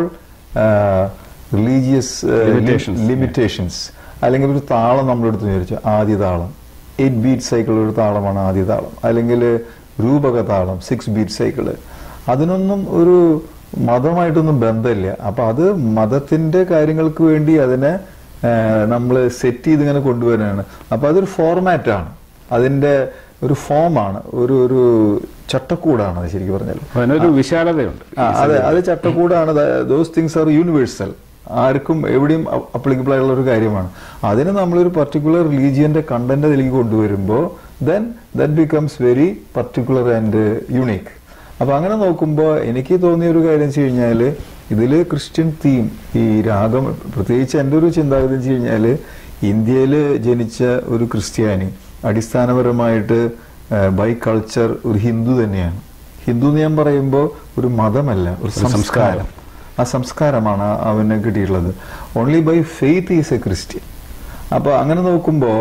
S4: religious
S3: Limitations.
S4: Limitations അല്ലെങ്കിൽ ഒരു താളം നമ്മളെടുത്ത് വിചാരിച്ചു ആദ്യ താളം എയ്റ്റ് ബീറ്റ് സൈക്കിൾ ഒരു താളമാണ് ആദ്യ താളം അല്ലെങ്കിൽ രൂപക താളം സിക്സ് ബീറ്റ് സൈക്കിള് അതിനൊന്നും ഒരു മതമായിട്ടൊന്നും ബന്ധമില്ല അപ്പൊ അത് മതത്തിന്റെ കാര്യങ്ങൾക്ക് വേണ്ടി അതിനെ നമ്മൾ സെറ്റ് ചെയ്ത് ഇങ്ങനെ കൊണ്ടുവരാനാണ് അപ്പൊ അതൊരു ഫോർമാറ്റാണ് അതിന്റെ ഒരു ഫോമാണ് ഒരു ഒരു ചട്ടക്കൂടാണ് അത് ശരിക്കും പറഞ്ഞാൽ
S3: അപ്പൊ അതിനൊരു വിശാലതയുണ്ട്
S4: ആ, അതെ അത് ചട്ടക്കൂടാണ് ദോസ് തിങ്സ് ആർ യൂണിവേഴ്സൽ ആർക്കും എവിടെയും അപ്ലിക്കബിൾ ആയിട്ടുള്ള ഒരു കാര്യമാണ് അതിന് നമ്മളൊരു പർട്ടിക്കുലർ റിലീജിയന്റെ കണ്ടന്റ് അതിലേക്ക് കൊണ്ടുവരുമ്പോൾ then that becomes very particular and unique അപ്പൊ അങ്ങനെ നോക്കുമ്പോൾ എനിക്ക് തോന്നിയ ഒരു കാര്യം വെച്ച് കഴിഞ്ഞാൽ ഇതില് ക്രിസ്ത്യൻ തീം ഈ രാഗം പ്രത്യേകിച്ച് എൻ്റെ ഒരു ചിന്താഗതി വെച്ച് കഴിഞ്ഞാൽ ഇന്ത്യയിൽ ജനിച്ച ഒരു ക്രിസ്ത്യാനി അടിസ്ഥാനപരമായിട്ട് ബൈ കൾച്ചർ ഒരു ഹിന്ദു തന്നെയാണ് ഹിന്ദു എന്ന് ഞാൻ പറയുമ്പോൾ ഒരു മതമല്ല ഒരു സംസ്കാരം ആ സംസ്കാരമാണ് അവന് കിട്ടിയിട്ടുള്ളത് only by faith is a Christian അപ്പൊ അങ്ങനെ നോക്കുമ്പോൾ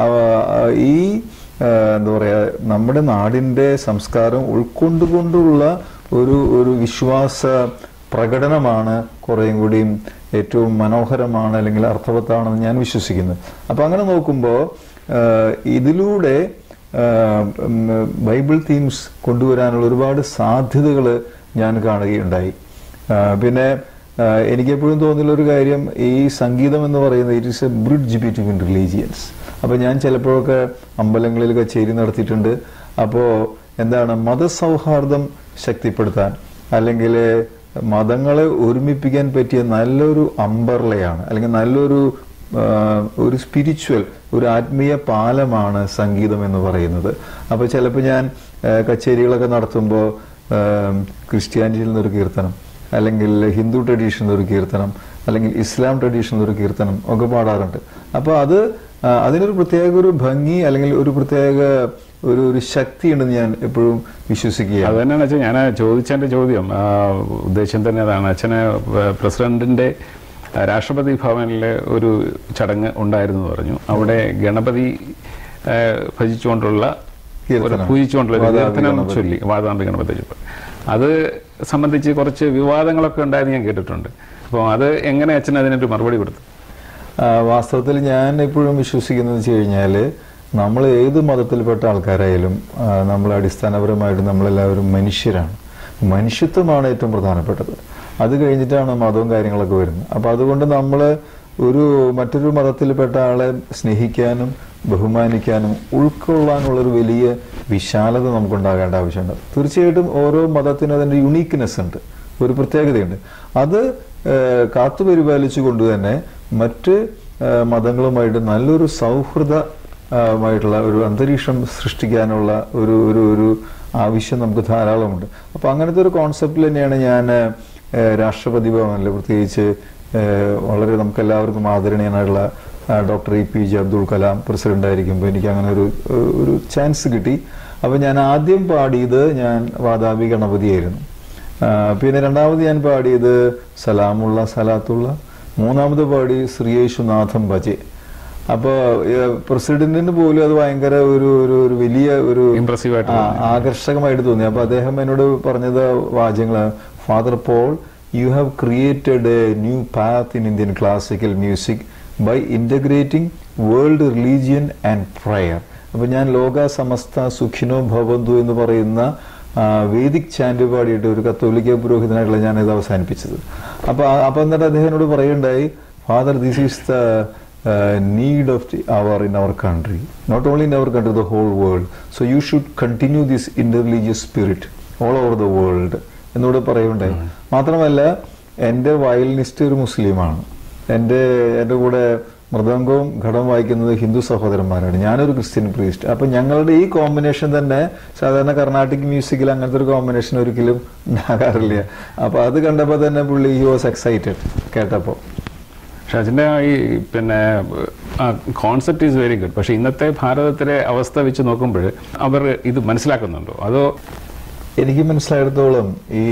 S4: ഈ ആ, എന്താ പറയാ നമ്മുടെ നാടിന്റെ സംസ്കാരം ഉൾക്കൊണ്ടുകൊണ്ടുള്ള ഒരു ഒരു വിശ്വാസ പ്രകടനമാണ് കുറേയും കൂടിയും ഏറ്റവും മനോഹരമാണ് അല്ലെങ്കിൽ അർത്ഥവത്താണെന്ന് ഞാൻ വിശ്വസിക്കുന്നത് അപ്പൊ അങ്ങനെ നോക്കുമ്പോൾ ഇതിലൂടെ ആ, ഉം, ബൈബിൾ തീംസ് കൊണ്ടുവരാനുള്ള ഒരുപാട് സാധ്യതകൾ ഞാൻ കാണുകയുണ്ടായി ആ, പിന്നെ ആ, എനിക്ക് എപ്പോഴും തോന്നിയുള്ള ഒരു കാര്യം ഈ സംഗീതം എന്ന് പറയുന്നത് it is a bridge between religions അപ്പൊ ഞാൻ ചിലപ്പോഴൊക്കെ അമ്പലങ്ങളിൽ കച്ചേരി നടത്തിയിട്ടുണ്ട് അപ്പോൾ എന്താണ് മതസൗഹാർദ്ദം ശക്തിപ്പെടുത്താൻ അല്ലെങ്കിൽ മതങ്ങളെ ഒരുമിപ്പിക്കാൻ പറ്റിയ നല്ലൊരു അമ്പർലയാണ് അല്ലെങ്കിൽ നല്ലൊരു ആ, ഒരു സ്പിരിച്വൽ ഒരു ആത്മീയ പാലമാണ് സംഗീതം എന്ന് പറയുന്നത് അപ്പോൾ ചിലപ്പോൾ ഞാൻ ആ, കച്ചേരികളൊക്കെ നടത്തുമ്പോൾ ക്രിസ്ത്യാനിറ്റിയിൽ നിന്നൊരു കീർത്തനം അല്ലെങ്കിൽ ഹിന്ദു ട്രഡീഷനിൽ ഒരു കീർത്തനം അല്ലെങ്കിൽ ഇസ്ലാം ട്രഡീഷനിൽ ഒരു കീർത്തനം ഒക്കെ പാടാറുണ്ട് അപ്പോൾ അത് ആ, അതിനൊരു പ്രത്യേക ഒരു ഭംഗി അല്ലെങ്കിൽ ഒരു പ്രത്യേക ഒരു ഒരു ശക്തിയുണ്ടെന്ന് ഞാൻ എപ്പോഴും വിശ്വസിക്കുകയാണ്
S3: അത് തന്നെയാണ് അച്ഛൻ ഞാൻ ചോദിച്ചതിന്റെ ചോദ്യം ആ, ഉദ്ദേശം തന്നെ അതാണ് അച്ഛന് പ്രസിഡന്റിന്റെ ആ, രാഷ്ട്രപതി ഭവനിലെ ഒരു ചടങ്ങ് ഉണ്ടായിരുന്നു എന്ന് പറഞ്ഞു അവിടെ ഗണപതി ആ, ഭജിച്ചുകൊണ്ടുള്ള ഒരു
S4: കീർത്തനം.
S3: പൂജിച്ചുകൊണ്ടുള്ള ഒരു
S4: വാതാപി
S3: കീർത്തനം
S4: ഗണപതി.
S3: ചൊല്ലി വാതാമ്പി ഗണപതി ചൊല്ലി അത് സംബന്ധിച്ച് കുറച്ച് വിവാദങ്ങളൊക്കെ ഉണ്ടായെന്ന് ഞാൻ കേട്ടിട്ടുണ്ട് അപ്പോൾ അത് എങ്ങനെ അച്ഛൻ അതിനൊരു മറുപടി കൊടുത്തു
S4: ആ, വാസ്തവത്തിൽ ഞാൻ എപ്പോഴും വിശ്വസിക്കുന്നത് വെച്ച് കഴിഞ്ഞാൽ നമ്മൾ ഏത് മതത്തിൽപ്പെട്ട ആൾക്കാരായാലും ആ, നമ്മൾ അടിസ്ഥാനപരമായിട്ട് നമ്മളെല്ലാവരും മനുഷ്യരാണ് മനുഷ്യത്വമാണ് ഏറ്റവും പ്രധാനപ്പെട്ടത് അത് കഴിഞ്ഞിട്ടാണ് മതവും കാര്യങ്ങളൊക്കെ വരുന്നത് അപ്പൊ അതുകൊണ്ട് നമ്മൾ ഒരു മറ്റൊരു മതത്തിൽപ്പെട്ട ആളെ സ്നേഹിക്കാനും ബഹുമാനിക്കാനും ഉൾക്കൊള്ളാനുള്ള ഒരു വലിയ വിശാലത നമുക്കുണ്ടാകേണ്ട ആവശ്യമുണ്ട് തീർച്ചയായിട്ടും ഓരോ മതത്തിനും അതിന്റെ യുണീക്ക്നെസ് ഉണ്ട് ഒരു പ്രത്യേകതയുണ്ട് അത് ഏഹ്, കാത്തുപരിപാലിച്ചുകൊണ്ട് തന്നെ മറ്റ് ഏഹ്, മതങ്ങളുമായിട്ട് നല്ലൊരു സൗഹൃദ ആഹ്, മായിട്ടുള്ള ഒരു അന്തരീക്ഷം സൃഷ്ടിക്കാനുള്ള ഒരു ഒരു ഒരു ആവശ്യം നമുക്ക് ധാരാളമുണ്ട് അപ്പോൾ അങ്ങനത്തെ ഒരു കോൺസെപ്റ്റിൽ തന്നെയാണ് ഞാൻ ഏഹ്, രാഷ്ട്രപതി ഭവനിൽ പ്രത്യേകിച്ച് ഏഹ്, വളരെ നമുക്ക് എല്ലാവർക്കും ആദരണീയനായിട്ടുള്ള doctor A P J Abdul Kalam president ആയിരിക്കുമ്പോൾ എനിക്ക് അങ്ങനെ ഒരു ഒരു ചാൻസ് കിട്ടി അപ്പോൾ ഞാൻ ആദ്യം പാടിയത് ഞാൻ വാതാപി ഗണപതിയായിരുന്നു ആ, പിന്നെ രണ്ടാമത് ഞാൻ പാടിയത് സലാമുള്ള സലാത്തുള്ള മൂന്നാമത് പാടി ശ്രീയേശുനാഥം ഭജെ അപ്പോൾ പ്രസിഡന്റിന് പോലും അത് ഭയങ്കര ഒരു ഒരു ഒരു വലിയ ഒരു
S3: Impressive ആയിട്ട്
S4: ആ, ആകർഷകമായിട്ട് തോന്നി അപ്പൊ അദ്ദേഹം എന്നോട് പറഞ്ഞത് വാചകങ്ങള് father Paul you have created a new path in Indian classical music by integrating world religion and prayer അപ്പൊ ഞാൻ ലോക സമസ്ത സുഖിനോ ഭവന്തു എന്ന് പറയുന്ന ആ, വേദിക് ചാൻഡ് പാടിയിട്ട് ഒരു കത്തോലിക്ക പുരോഹിതനായിട്ടുള്ള ഞാൻ ഇത് അവസാനിപ്പിച്ചത് അപ്പൊ ആ- അപ്പൊ എന്നിട്ട് അദ്ദേഹത്തിനോട് പറയുണ്ടായി father this is the need of our in our country not only in our country the whole world so you should continue this interreligious spirit all over the world എന്നോട് പറയുണ്ടായി മാത്രമല്ല എൻ്റെ വയലിനിസ്റ്റ് ഒരു മുസ്ലിമാണ് എൻ്റെ എൻ്റെ കൂടെ മൃദംഗവും ഘടം വായിക്കുന്നത് ഹിന്ദു സഹോദരന്മാരാണ് ഞാനൊരു ക്രിസ്ത്യൻ പ്രീസ്റ്റ് അപ്പൊ ഞങ്ങളുടെ ഈ കോമ്പിനേഷൻ തന്നെ സാധാരണ കർണാട്ടിക് മ്യൂസിക്കിൽ അങ്ങനത്തെ ഒരു കോമ്പിനേഷൻ ഒരിക്കലും ഉണ്ടാകാറില്ല അപ്പൊ അത് കണ്ടപ്പോൾ തന്നെ പുള്ളി ഹി വാസ് എക്സൈറ്റഡ് കേട്ടപ്പോൾ
S3: പക്ഷെ അതിന്റെ ഈ പിന്നെ കോൺസെപ്റ്റ് ഈസ് വെരി ഗുഡ് പക്ഷെ ഇന്നത്തെ ഭാരതത്തിലെ അവസ്ഥ വെച്ച് നോക്കുമ്പോൾ അവർ ഇത് മനസ്സിലാക്കുന്നുണ്ടോ അതോ
S4: എനിക്ക് മനസ്സിലായിടത്തോളം ഈ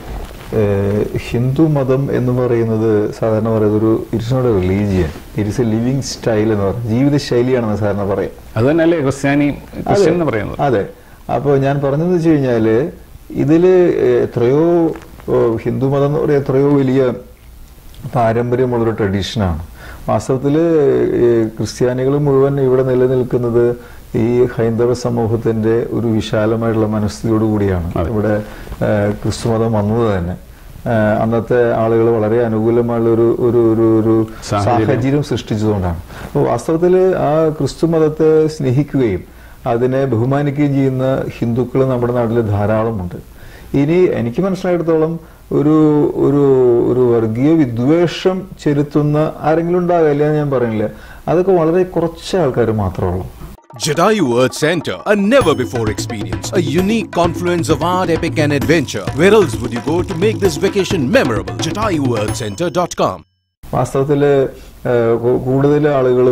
S4: ഏഹ്, ഹിന്ദു മതം എന്ന് പറയുന്നത് സാധാരണ പറയുന്നത് ഒരു it's not a religion it's a living style എന്ന് പറയും ജീവിത ശൈലിയാണെന്ന് സാധാരണ പറയും
S3: അത് തന്നെയല്ലേ ക്രിസ്ത്യാനി ക്രിസ്ത്യൻ എന്ന് പറയുന്നത്
S4: അതെ അപ്പോൾ ഞാൻ പറഞ്ഞതെന്ന് വെച്ച് കഴിഞ്ഞാല് ഇതില് എത്രയോ ഓ, ഹിന്ദു മതം എന്ന് പറയുക എത്രയോ വലിയ പാരമ്പര്യമുള്ളൊരു ട്രഡീഷനാണ് വാസ്തവത്തിൽ ക്രിസ്ത്യാനികൾ മുഴുവൻ ഇവിടെ നിലനിൽക്കുന്നത് ഈ ഹൈന്ദവ സമൂഹത്തിന്റെ ഒരു വിശാലമായിട്ടുള്ള മനസ്ഥിതിയോട് കൂടിയാണ്
S3: അതെ.
S4: ഇവിടെ ഏ, ക്രിസ്തുമതം വന്നത് തന്നെ ഏ, അന്നത്തെ ആളുകൾ വളരെ അനുകൂലമായുള്ള ഒരു ഒരു ഒരു ഒരു
S3: സാഹചര്യം.
S4: സാഹചര്യം സൃഷ്ടിച്ചതുകൊണ്ടാണ് അപ്പോൾ വാസ്തവത്തിൽ ആ ക്രിസ്തു മതത്തെ സ്നേഹിക്കുകയും അതിനെ ബഹുമാനിക്കുകയും ചെയ്യുന്ന ഹിന്ദുക്കൾ നമ്മുടെ നാട്ടിൽ ധാരാളമുണ്ട് ഇനി എനിക്ക് മനസ്സിലായിടത്തോളം ഒരു ഒരു ഒരു വർഗീയ വിദ്വേഷം ചെലുത്തുന്ന ആരെങ്കിലും ഉണ്ടാകില്ല എന്ന് ഞാൻ പറയുന്നില്ല അതൊക്കെ വളരെ കുറച്ച് ആൾക്കാർ മാത്രമേ ഉള്ളൂ
S5: Jadayu Earth Center, a never before experience, a unique confluence of art, epic, and adventure. Where else would you go to make this vacation memorable? JadayuEarthCenter.com.
S4: വാസ്തവത്തിൽ കൂടുതൽ ആളുകളും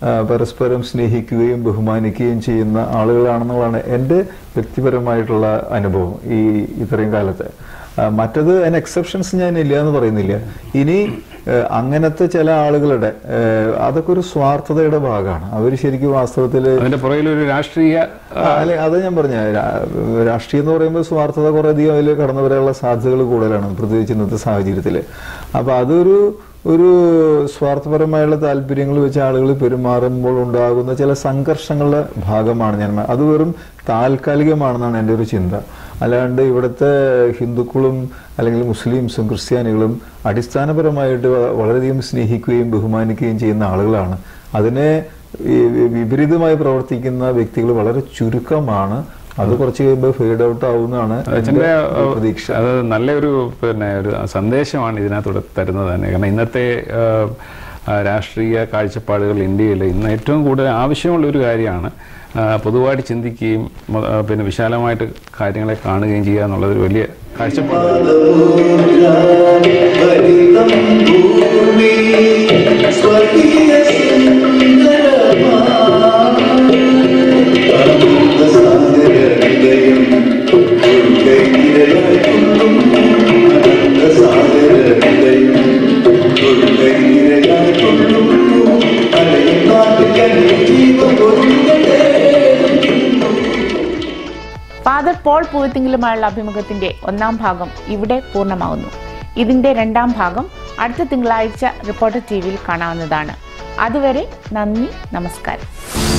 S4: ആ, പരസ്പരം സ്നേഹിക്കുകയും ബഹുമാനിക്കുകയും ചെയ്യുന്ന ആളുകളാണെന്നുള്ളതാണ് എൻ്റെ വ്യക്തിപരമായിട്ടുള്ള അനുഭവം ഈ ഇത്രയും കാലത്ത് ആ, മറ്റത് അതിന് എക്സെപ്ഷൻസ് ഞാൻ ഇല്ല എന്ന് പറയുന്നില്ല ഇനി ഏഹ്, അങ്ങനത്തെ ചില ആളുകളുടെ ഏഹ്, അതൊക്കെ ഒരു സ്വാർത്ഥതയുടെ ഭാഗമാണ് അവർ ശരിക്കും വാസ്തവത്തിൽ
S3: അതിന്റെ പുറകിൽ ഒരു രാഷ്ട്രീയ
S4: ആ, അല്ലെ അത് ഞാൻ പറഞ്ഞ രാഷ്ട്രീയം എന്ന് പറയുമ്പോൾ സ്വാർത്ഥത കുറെ അധികം അതിൽ കടന്നു വരാനുള്ള സാധ്യതകൾ കൂടുതലാണ് പ്രത്യേകിച്ച് ഇന്നത്തെ സാഹചര്യത്തിൽ അപ്പൊ അതൊരു ഒരു സ്വാർത്ഥപരമായുള്ള താല്പര്യങ്ങൾ വെച്ച് ആളുകൾ പെരുമാറുമ്പോൾ ഉണ്ടാകുന്ന ചില സംഘർഷങ്ങളുടെ ഭാഗമാണ് ഞാൻ മ- അത് വെറും താൽക്കാലികമാണെന്നാണ് എൻ്റെ ഒരു ചിന്ത അല്ലാണ്ട് ഇവിടുത്തെ ഹിന്ദുക്കളും അല്ലെങ്കിൽ മുസ്ലിംസും ക്രിസ്ത്യാനികളും അടിസ്ഥാനപരമായിട്ട് വ- വളരെയധികം സ്നേഹിക്കുകയും ബഹുമാനിക്കുകയും ചെയ്യുന്ന ആളുകളാണ് അതിനെ ഈ വിപരീതമായി പ്രവർത്തിക്കുന്ന വ്യക്തികൾ വളരെ ചുരുക്കമാണ് അത് കുറച്ച് കഴിയുമ്പോൾ ഫെയ്ഡ് ഔട്ട് ആവുന്നതാണ്
S3: അച്ഛൻ്റെ
S4: എൻ്റെ ഒരു പ്രതീക്ഷ
S3: അത് നല്ലൊരു പിന്നെ ഒരു സന്ദേശമാണ് ഇതിനകത്തൂടെ തരുന്നത് തന്നെ കാരണം ഇന്നത്തെ ആ, ആ, രാഷ്ട്രീയ കാഴ്ചപ്പാടുകൾ ഇന്ത്യയിൽ ഇന്ന് ഏറ്റവും കൂടുതൽ ആവശ്യമുള്ള ഒരു കാര്യമാണ് ആ, പൊതുവായിട്ട് ചിന്തിക്കുകയും മ- ആ, പിന്നെ വിശാലമായിട്ട് കാര്യങ്ങളെ കാണുകയും ചെയ്യുക എന്നുള്ളത് ഒരു വലിയ കാഴ്ചപ്പാട്
S2: ഹരിതം ഭൂമി സ്വകീയ സാഗരഹൃദയം കൊണ്ടൈരയായിട്ടുള്ളും അനന്ത സാഗരഹൃദയം കൊണ്ടൈരയായിട്ടുള്ളും അലയും നാട്ടിൽ ജീവൻ കൊണ്ടേ
S1: ഫാദർ പോൾ പൂവത്തിങ്കിലുമായുള്ള അഭിമുഖത്തിന്റെ ഒന്നാം ഭാഗം ഇവിടെ പൂർണ്ണമാകുന്നു ഇതിന്റെ രണ്ടാം ഭാഗം അടുത്ത തിങ്കളാഴ്ച റിപ്പോർട്ടർ ടി വിയിൽ കാണാവുന്നതാണ് അതുവരെ നന്ദി നമസ്കാരം